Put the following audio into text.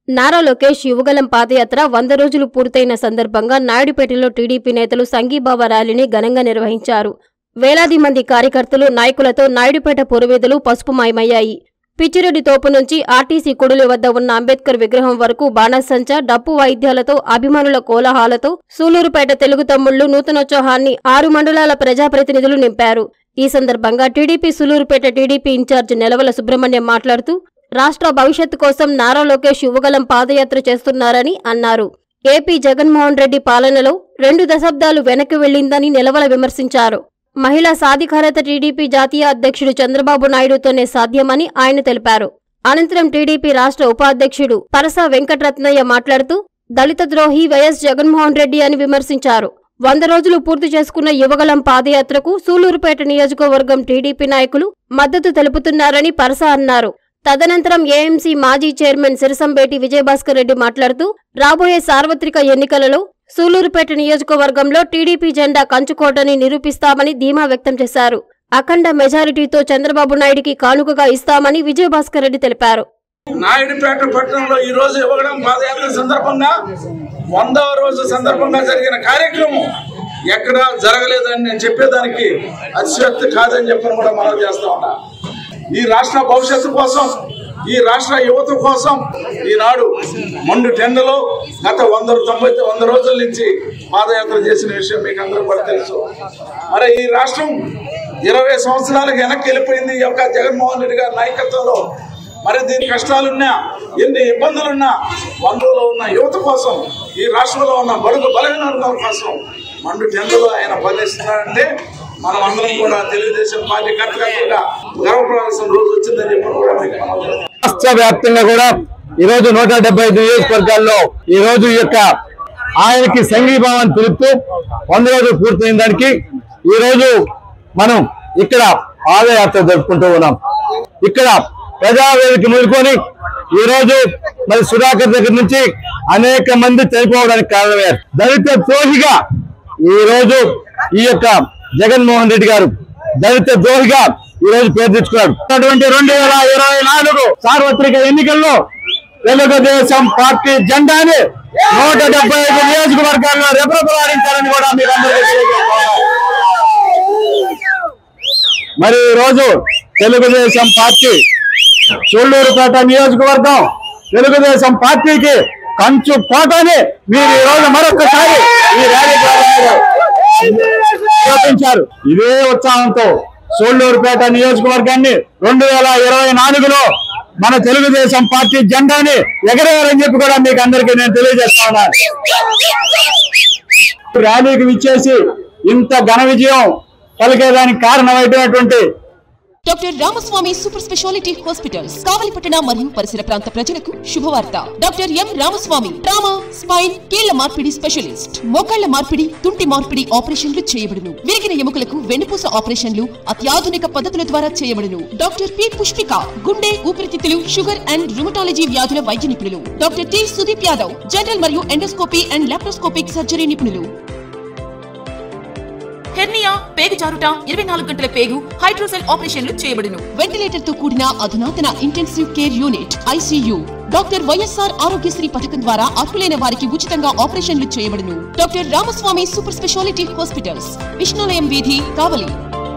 నారా లోకేష్ యువగలం పాదయాత్ర వంద రోజులు పూర్తయిన సందర్భంగా నాయుడుపేటలో టీడీపీ నేతలు సంఘీభావ ర్యాలీని ఘనంగా నిర్వహించారు వేలాది మంది కార్యకర్తలు నాయకులతో నాయుడుపేట పురవేదులు పసుపుమయమయ్యాయి పిచ్చిరెడ్డి తోపు నుంచి ఆర్టీసీ కొడుల వద్ద ఉన్న అంబేద్కర్ విగ్రహం వరకు బాణసంచ డప్పు వాయిద్యాలతో అభిమానుల కోలాహాలతో సూలూరుపేట తెలుగు తమ్ముళ్లు నూతనోత్సాహాన్ని ఆరు మండలాల ప్రజాప్రతినిధులు నింపారు ఈ సందర్భంగా TDP Sullurpeta TDP incharge Nelavala Subrahmanyam మాట్లాడుతూ రాష్ట్ర భవిష్యత్తు కోసం నారా లోకేష్ యువగలం పాదయాత్ర చేస్తున్నారని అన్నారు ఏపీ జగన్మోహన్ రెడ్డి పాలనలో రెండు దశాబ్దాలు వెనక్కి వెళ్లిందని నిలవల విమర్శించారు మహిళా సాధికారత టీడీపీ జాతీయ అధ్యక్షుడు చంద్రబాబు నాయుడుతోనే సాధ్యమని ఆయన తెలిపారు అనంతరం టీడీపీ రాష్ట్ర ఉపాధ్యక్షుడు పరస వెంకటరత్నయ్య మాట్లాడుతూ దళిత ద్రోహి వైఎస్ జగన్మోహన్ రెడ్డి అని విమర్శించారు వంద రోజులు పూర్తి చేసుకున్న యువగలం పాదయాత్రకు సూలూరుపేట నియోజకవర్గం టీడీపీ నాయకులు మద్దతు తెలుపుతున్నారని పరస అన్నారు తదనంతరం ఏఎంసీ మాజీ చైర్మన్ సిరసంబేటి విజయభాస్కర్ రెడ్డి మాట్లాడుతూ రాబోయే సార్వత్రిక ఎన్నికలలో సూలూరుపేట నియోజకవర్గంలో టీడీపీ జెండా కంచుకోటని నిరూపిస్తామని ధీమా వ్యక్తం చేశారు అఖండ మెజారిటీతో చంద్రబాబు నాయుడికి కానుకగా ఇస్తామని విజయభాస్కర్ రెడ్డి తెలిపారు నాయుడుపేట పట్టణంలో ఈ రోజు ఇవ్వడం పాదయాత్ర సందర్భంగా వందవ రోజు సందర్భంగా జరిగిన కార్యక్రమం ఎక్కడ జరగలేదని నేను చెప్పేదానికి అతిశక్తి కాదని చెప్పని కూడా మనం చేస్తా ఉన్నా ఈ రాష్ట్ర భవిష్యత్తు కోసం ఈ రాష్ట్ర యువత కోసం ఈనాడు మొండు టెండలో గత వంద తొంభై వంద రోజుల నుంచి పాదయాత్ర చేసిన విషయం మీకు అందరూ కూడా తెలుసు మరి ఈ రాష్ట్రం ఇరవై సంవత్సరాలకు వెనక్కి వెళ్ళిపోయింది ఈ యొక్క జగన్మోహన్ రెడ్డి గారి నాయకత్వంలో మరి దీని కష్టాలున్నా ఎన్ని ఇబ్బందులున్నా బంధువులో ఉన్న యువత కోసం ఈ రాష్ట్రంలో ఉన్న బడుగు బలహీన వర్గాల కోసం మండు టెండలో ఆయన పనిచేస్తున్నారంటే మనం అందరం కూడా తెలుగుదేశం పార్టీ కర్తగా గర్వపడాల్సిన రోజు వచ్చిందని చెప్పి కూడా మీకు మనం చేస్తున్నాం. రాష్ట్ర వ్యాప్తంగా కూడా ఈ రోజు నూట డెబ్బై ఐదు నియోజకవర్గాల్లో ఈ రోజు ఈ యొక్క ఆయనకి సంఘీభావాన్ని తెలుపుతూ వంద రోజులు పూర్తయిన దానికి ఈ రోజు మనం ఇక్కడ పాదయాత్ర జరుపుకుంటూ ఉన్నాం ఇక్కడ ప్రజావేదిక మేలుకొని ఈ రోజు మరి సుధాకర్ దగ్గర నుంచి అనేక మంది చనిపోవడానికి కారణమయ్యారు దళిత ద్రోహిగా ఈ రోజు ఈ యొక్క జగన్మోహన్ రెడ్డి గారు దళిత ద్రోహిగా ఈ రోజు పేరు తెచ్చుకున్నాడు అటువంటి రెండు వేల ఇరవై నాలుగు సార్వత్రిక ఎన్నికల్లో తెలుగుదేశం పార్టీ జెండాని నూట డెబ్బై ఐదు నియోజకవర్గాల్లో రెపరెపలాడించాలని కూడా మీరు అందరికీ తెలియజేస్తున్నాను. మరి ఈ రోజు తెలుగుదేశం పార్టీ సూళ్లూరుపేట నియోజకవర్గం తెలుగుదేశం పార్టీకి కంచు కోటని మీరు ఈ రోజు మరొకసారి ఈ ర్యాలీ ద్వారా మీరు నిరూపించారు ఇదే ఉత్సాహంతో సూళ్లూరుపేట నియోజకవర్గాన్ని రెండు వేల ఇరవై నాలుగులో మన తెలుగుదేశం పార్టీ జెండాని ఎగరేయాలని చెప్పి కూడా మీకు అందరికీ నేను తెలియజేస్తా ఉన్నాను ర్యాలీకి విచ్చేసి ఇంత ఘన విజయం పలికేదానికి కారణమైనటువంటి doctor Ramaswamy super speciality hospitals కావలిపట్టణ మరియు పరిసర ప్రాంత ప్రజలకు శుభవార్త doctor M Ramaswamy trauma spine కీళ్ల మార్పిడి స్పెషలిస్ట్ మోకాళ్ల మార్పిడి తుంటి మార్పిడి ఆపరేషన్లు చేయబడును విరిగిన ఎముకలకు వెన్నుపూస ఆపరేషన్లు అత్యాధునిక పద్ధతుల ద్వారా చేయబడును డాక్టర్ పి పుష్పిక గుండె ఊపిరితిత్తులు షుగర్ అండ్ రుమటాలజీ వ్యాధుల వైద్య నిపుణులు doctor T Sudeep Yadav general మరియు ఎండోస్కోపీ అండ్ లాప్రోస్కోపిక్ సర్జరీ నిపుణులు హెర్నియా పేగు జారుట ఇరవై నాలుగు గంటల పేగు హైడ్రోసెల్ ఆపరేషన్లు చేయబడును వెంటిలేటర్ తో కూడిన అధునాతన intensive care unit ICU doctor YSR Aarogyasri పథకం ద్వారా అర్హులైన వారికి ఉచితంగా ఆపరేషన్లు చేయబడును doctor Ramaswamy super speciality hospitals Vishnulayam వీధి కావలి